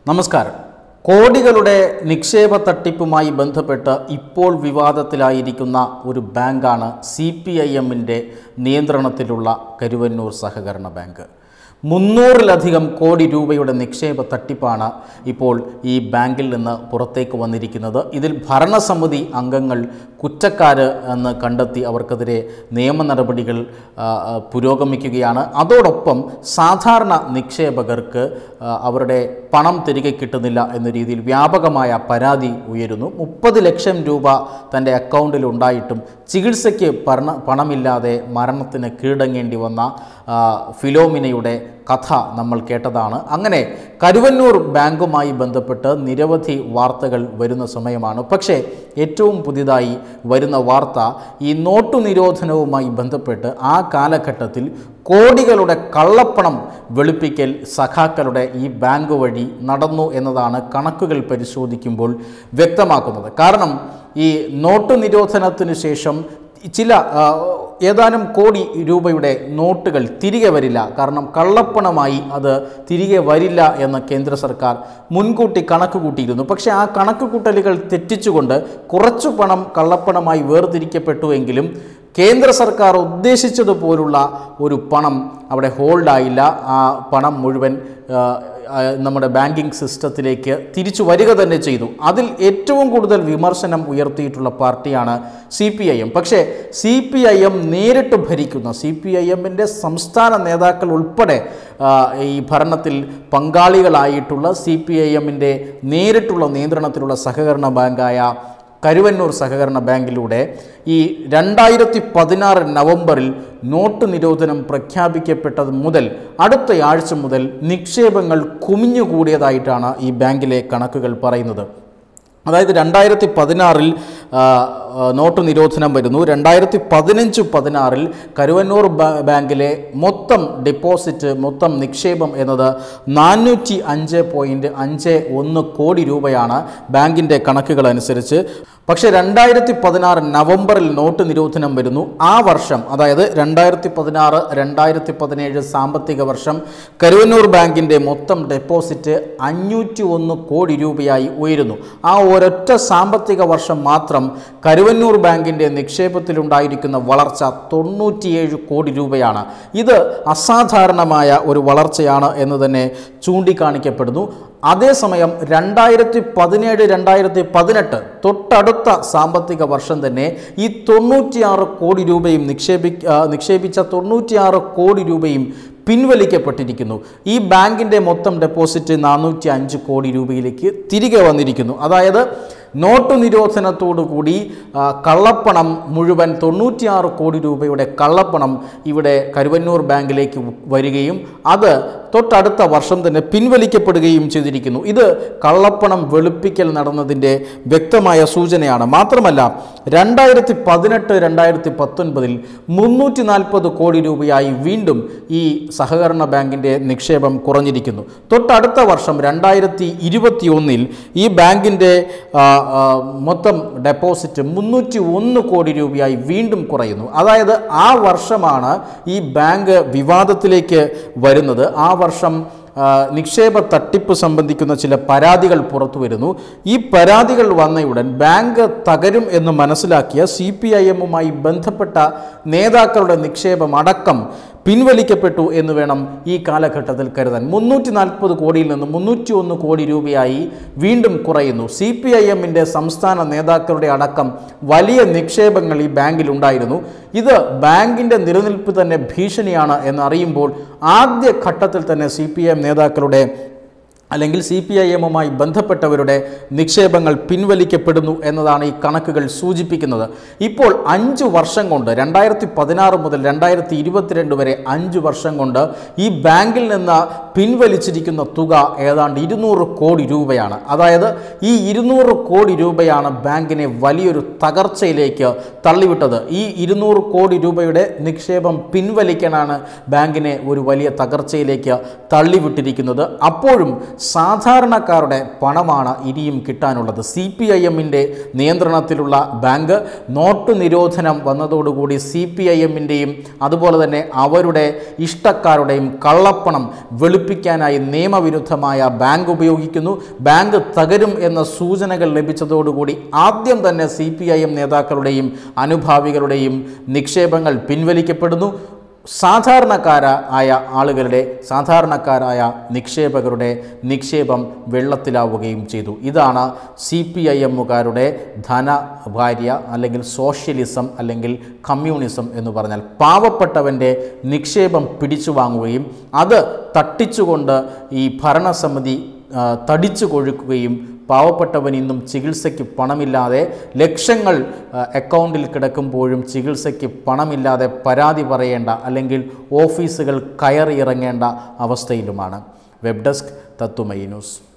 നമസ്കാരം കോടികളുടെ നിക്ഷേപ തട്ടിപ്പുമായി ബന്ധപ്പെട്ട് ഇപ്പോൾ വിവാദത്തിലായിരിക്കുന്ന ഒരു ബാങ്കാണ് സി പി ഐ എമ്മിൻ്റെ നിയന്ത്രണത്തിലുള്ള കരുവന്നൂർ സഹകരണ ബാങ്ക് മുന്നൂറിലധികം കോടി രൂപയുടെ നിക്ഷേപ തട്ടിപ്പാണ് ഇപ്പോൾ ഈ ബാങ്കിൽ നിന്ന് പുറത്തേക്ക് വന്നിരിക്കുന്നത് ഇതിൽ ഭരണസമിതി അംഗങ്ങൾ കുറ്റക്കാര് എന്ന് കണ്ടെത്തി അവർക്കെതിരെ നിയമ നടപടികൾ ആ, ആ, പുരോഗമിക്കുകയാണ് അതോടൊപ്പം സാധാരണ നിക്ഷേപകർക്ക് ആ, അവരുടെ പണം തിരികെ കിട്ടുന്നില്ല എന്ന രീതിയിൽ വ്യാപകമായ പരാതി ഉയരുന്നു മുപ്പത് ലക്ഷം രൂപ തൻ്റെ അക്കൗണ്ടിൽ ഉണ്ടായിട്ടും ചികിത്സയ്ക്ക് പണ പണമില്ലാതെ മരണത്തിന് കീഴടങ്ങേണ്ടി വന്ന ആ, ഫിലോമിനയുടെ കഥ നമ്മൾ കേട്ടതാണ് അങ്ങനെ കരുവന്നൂർ ബാങ്കുമായി ബന്ധപ്പെട്ട് നിരവധി വാർത്തകൾ വരുന്ന സമയമാണ് പക്ഷേ ഏറ്റവും പുതിയതായി വരുന്ന വാർത്ത ഈ നോട്ടു നിരോധനവുമായി ബന്ധപ്പെട്ട് ആ കാലഘട്ടത്തിൽ കോടികളുടെ കള്ളപ്പണം വെളുപ്പിക്കൽ സഖാക്കളുടെ ഈ ബാങ്ക് വഴി നടന്നു എന്നതാണ് കണക്കുകൾ പരിശോധിക്കുമ്പോൾ വ്യക്തമാക്കുന്നത് കാരണം ഈ നോട്ടു നിരോധനത്തിന് ശേഷം ചില ആ, ഏതാനും കോടി രൂപയുടെ നോട്ടുകൾ തിരികെ വരില്ല കാരണം കള്ളപ്പണമായി അത് തിരികെ വരില്ല എന്ന് കേന്ദ്ര സർക്കാർ മുൻകൂട്ടി കണക്ക് കൂട്ടിയിരുന്നു പക്ഷേ ആ കണക്ക് കൂട്ടലുകൾ തെറ്റിച്ചുകൊണ്ട് കുറച്ചു പണം കള്ളപ്പണമായി വേർതിരിക്കപ്പെട്ടുവെങ്കിലും കേന്ദ്ര സർക്കാർ ഉദ്ദേശിച്ചതുപോലുള്ള ഒരു പണം അവിടെ ഹോൾഡായില്ല ആ പണം മുഴുവൻ ആ, ആ, നമ്മുടെ ബാങ്കിങ് സിസ്റ്റത്തിലേക്ക് തിരിച്ചു വരിക തന്നെ ചെയ്തു അതിൽ ഏറ്റവും കൂടുതൽ വിമർശനം ഉയർത്തിയിട്ടുള്ള പാർട്ടിയാണ് സി പി ഐ എം പക്ഷേ സി പി ഐ എം നേരിട്ട് ഭരിക്കുന്ന സി പി ഐ എമ്മിൻ്റെ സംസ്ഥാന നേതാക്കൾ ഉൾപ്പെടെ ആ, ഈ ഭരണത്തിൽ പങ്കാളികളായിട്ടുള്ള സി പി ഐ എമ്മിൻ്റെ നേരിട്ടുള്ള നിയന്ത്രണത്തിലുള്ള സഹകരണ ബാങ്കായ കരുവന്നൂർ സഹകരണ ബാങ്കിലൂടെ ഈ രണ്ടായിരത്തി പതിനാറ് നവംബറിൽ നോട്ട് നിരോധനം പ്രഖ്യാപിക്കപ്പെട്ടത് മുതൽ അടുത്ത ആഴ്ച മുതൽ നിക്ഷേപങ്ങൾ കുമിഞ്ഞുകൂടിയതായിട്ടാണ് ഈ ബാങ്കിലെ കണക്കുകൾ പറയുന്നത് അതായത് രണ്ടായിരത്തി പതിനാറിൽ നോട്ട് നിരോധനം വരുന്നു രണ്ടായിരത്തി പതിനഞ്ച് പതിനാറിൽ കരുവന്നൂർ ബാ- ബാങ്കിലെ മൊത്തം ഡെപ്പോസിറ്റ് മൊത്തം നിക്ഷേപം എന്നത് നാനൂറ്റി അഞ്ച് പോയിൻറ്റ് അഞ്ച് ഒന്ന് കോടി രൂപയാണ് ബാങ്കിൻ്റെ കണക്കുകൾ അനുസരിച്ച് പക്ഷേ രണ്ടായിരത്തി പതിനാറ് നവംബറിൽ നോട്ട് നിരോധനം വരുന്നു ആ വർഷം അതായത് രണ്ടായിരത്തി പതിനാറ് രണ്ടായിരത്തി പതിനേഴ് സാമ്പത്തിക വർഷം കരുവന്നൂർ ബാങ്കിൻ്റെ മൊത്തം ഡെപ്പോസിറ്റ് അഞ്ഞൂറ്റി ഒന്ന് കോടി രൂപയായി ഉയരുന്നു ആ ഒരൊറ്റ സാമ്പത്തിക വർഷം മാത്രം കരുവന്നൂർ ബാങ്കിൻ്റെ നിക്ഷേപത്തിലുണ്ടായിരിക്കുന്ന വളർച്ച തൊണ്ണൂറ്റിയേഴ് കോടി രൂപയാണ് ഇത് അസാധാരണമായ ഒരു വളർച്ചയാണ് എന്ന് തന്നെ ചൂണ്ടിക്കാണിക്കപ്പെടുന്നു അതേസമയം രണ്ടായിരത്തി പതിനേഴ് രണ്ടായിരത്തി പതിനെട്ട് തൊട്ടടുത്ത സാമ്പത്തിക വർഷം തന്നെ ഈ തൊണ്ണൂറ്റിയാറ് കോടി രൂപയും നിക്ഷേപി ആ, നിക്ഷേപിച്ച തൊണ്ണൂറ്റിയാറ് കോടി രൂപയും പിൻവലിക്കപ്പെട്ടിരിക്കുന്നു ഈ ബാങ്കിൻ്റെ മൊത്തം ഡെപ്പോസിറ്റ് നാനൂറ്റി അഞ്ച് കോടി രൂപയിലേക്ക് തിരികെ വന്നിരിക്കുന്നു അതായത് നോട്ട് നിരോധനത്തോടു കൂടി ആ, കള്ളപ്പണം മുഴുവൻ തൊണ്ണൂറ്റിയാറ് കോടി രൂപയുടെ കള്ളപ്പണം ഇവിടെ കരുവന്നൂർ ബാങ്കിലേക്ക് വരികയും അത് തൊട്ടടുത്ത വർഷം തന്നെ പിൻവലിക്കപ്പെടുകയും ചെയ്തിരിക്കുന്നു ഇത് കള്ളപ്പണം വെളുപ്പിക്കൽ നടന്നതിൻ്റെ വ്യക്തമായ സൂചനയാണ് മാത്രമല്ല രണ്ടായിരത്തി പതിനെട്ട് രണ്ടായിരത്തി പത്തൊൻപതിൽ മുന്നൂറ്റി നാൽപ്പത് കോടി രൂപയായി വീണ്ടും ഈ സഹകരണ ബാങ്കിൻ്റെ നിക്ഷേപം കുറഞ്ഞിരിക്കുന്നു തൊട്ടടുത്ത വർഷം രണ്ടായിരത്തി ഇരുപത്തി ഒന്നിൽ ഈ ബാങ്കിൻ്റെ ആ, ആ, മൊത്തം ഡെപ്പോസിറ്റ് മുന്നൂറ്റി ഒന്ന് കോടി രൂപയായി വീണ്ടും കുറയുന്നു അതായത് ആ വർഷമാണ് ഈ ബാങ്ക് വിവാദത്തിലേക്ക് വരുന്നത് ആ വർഷം ആ, നിക്ഷേപ തട്ടിപ്പ് സംബന്ധിക്കുന്ന ചില പരാതികൾ പുറത്തു വരുന്നു ഈ പരാതികൾ വന്നയുടൻ ബാങ്ക് തകരും എന്ന് മനസ്സിലാക്കിയ സി പി ഐ എമ്മുമായി ബന്ധപ്പെട്ട നേതാക്കളുടെ നിക്ഷേപം അടക്കം പിൻവലിക്കപ്പെട്ടു എന്ന് വേണം ഈ കാലഘട്ടത്തിൽ കരുതാൻ മുന്നൂറ്റി നാൽപ്പത് കോടിയിൽ നിന്ന് മുന്നൂറ്റി ഒന്ന് കോടി രൂപയായി വീണ്ടും കുറയുന്നു സി പി ഐ എമ്മിൻ്റെ സംസ്ഥാന നേതാക്കളുടെ അടക്കം വലിയ നിക്ഷേപങ്ങൾ ഈ ബാങ്കിൽ ഉണ്ടായിരുന്നു ഇത് ബാങ്കിൻ്റെ നിലനിൽപ്പ് തന്നെ ഭീഷണിയാണ് എന്നറിയുമ്പോൾ ആദ്യ ഘട്ടത്തിൽ തന്നെ സി പി എം നേതാക്കളുടെ അല്ലെങ്കിൽ സി പി ഐ എമ്മുമായി ബന്ധപ്പെട്ടവരുടെ നിക്ഷേപങ്ങൾ പിൻവലിക്കപ്പെടുന്നു എന്നതാണ് ഈ കണക്കുകൾ സൂചിപ്പിക്കുന്നത് ഇപ്പോൾ അഞ്ച് വർഷം കൊണ്ട് രണ്ടായിരത്തി പതിനാറ് മുതൽ രണ്ടായിരത്തി ഇരുപത്തിരണ്ട് വരെ അഞ്ച് വർഷം കൊണ്ട് ഈ ബാങ്കിൽ നിന്ന് പിൻവലിച്ചിരിക്കുന്ന തുക ഏതാണ്ട് ഇരുന്നൂറ് കോടി രൂപയാണ് അതായത് ഈ ഇരുന്നൂറ് കോടി രൂപയാണ് ബാങ്കിനെ വലിയൊരു തകർച്ചയിലേക്ക് തള്ളിവിട്ടത് ഈ ഇരുന്നൂറ് കോടി രൂപയുടെ നിക്ഷേപം പിൻവലിക്കാനാണ് ബാങ്കിനെ ഒരു വലിയ തകർച്ചയിലേക്ക് തള്ളിവിട്ടിരിക്കുന്നത് അപ്പോഴും സാധാരണക്കാരുടെ പണമാണ് ഇനിയും കിട്ടാനുള്ളത് സി പി ഐ എമ്മിൻ്റെ നിയന്ത്രണത്തിലുള്ള ബാങ്ക് നോട്ട് നിരോധനം വന്നതോടുകൂടി സി പി ഐ എമ്മിൻ്റെയും അതുപോലെ തന്നെ അവരുടെ ഇഷ്ടക്കാരുടെയും കള്ളപ്പണം വെളുപ്പിക്കാനായി നിയമവിരുദ്ധമായ ബാങ്ക് ഉപയോഗിക്കുന്നു ബാങ്ക് തകരും എന്ന സൂചനകൾ ലഭിച്ചതോടുകൂടി ആദ്യം തന്നെ സി പി ഐ എം നേതാക്കളുടെയും അനുഭാവികളുടെയും നിക്ഷേപങ്ങൾ പിൻവലിക്കപ്പെടുന്നു സാധാരണക്കാരായ ആളുകളുടെ സാധാരണക്കാരായ നിക്ഷേപകരുടെ നിക്ഷേപം വെള്ളത്തിലാവുകയും ചെയ്തു ഇതാണ് സി പി ഐ എമ്മുകാരുടെ ധനഭാര്യ അല്ലെങ്കിൽ സോഷ്യലിസം അല്ലെങ്കിൽ കമ്മ്യൂണിസം എന്ന് പറഞ്ഞാൽ പാവപ്പെട്ടവൻ്റെ നിക്ഷേപം പിടിച്ചു വാങ്ങുകയും അത് തട്ടിച്ചുകൊണ്ട് ഈ ഭരണസമിതി ആ, തടിച്ചു കൊഴുക്കുകയും പാവപ്പെട്ടവൻ ഇന്നും ചികിത്സയ്ക്ക് പണമില്ലാതെ ലക്ഷങ്ങൾ ആ, അക്കൗണ്ടിൽ കിടക്കുമ്പോഴും ചികിത്സയ്ക്ക് പണമില്ലാതെ പരാതി പറയേണ്ട അല്ലെങ്കിൽ ഓഫീസുകൾ കയറി ഇറങ്ങേണ്ട അവസ്ഥയിലുമാണ് വെബ് ഡെസ്ക് തത്തുമൈ ന്യൂസ്